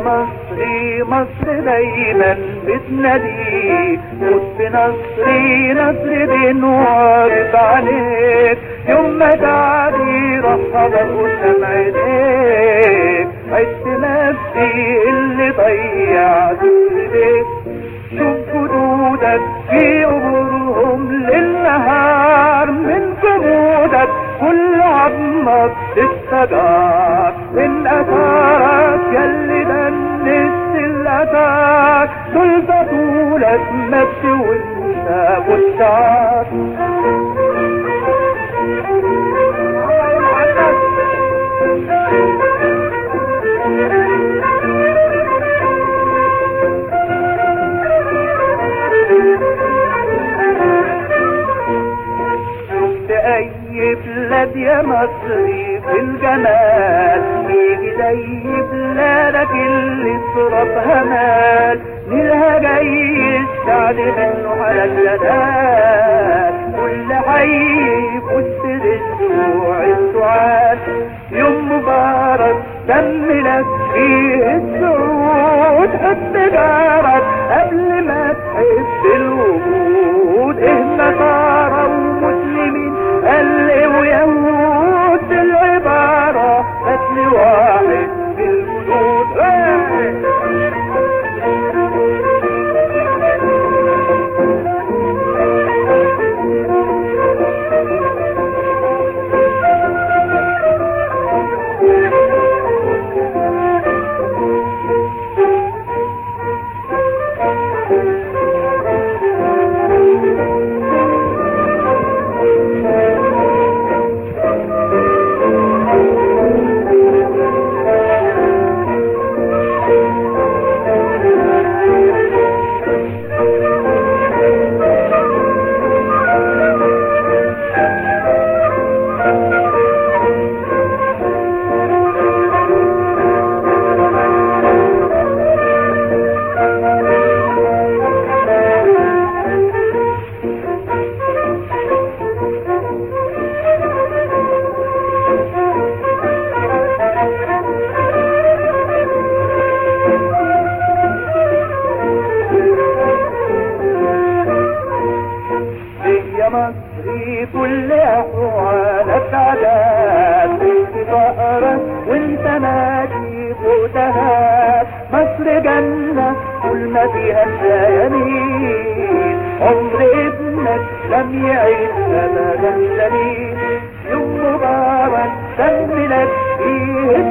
مصري مصر دايما بتناديك موت بنصري نصر بنوارد عليك يوم ما تعدي رحب قدام عينيك عشت نفسي اللي ضيعت ايديك شوف جدودك في عبورهم للنهار من جمودك كل عظمك الشجار من اثارك يلي دنست الاثار دول بطولك مجد وانت والشعر شفت اي بلاد يا مصري في الجمال يجي زي بلادك اللي صرفها مال نيلها جاي الشعب منه على الجلال كل حي يبص للشوع السعاد يوم مبارك دم لك فيه السعود حب جارك قبل ما تحب الوجود ايه نصارى ومسلمين قل ويهود العبارة قتل واحد في الوجود يا مصري كل احوالك عذاب في فقرك وانت ماشي فوتها مصر جنة كل ما فيها الجميل عمر ابنك لم يعيش ابدا سليم يوم مبارك دم لك فيه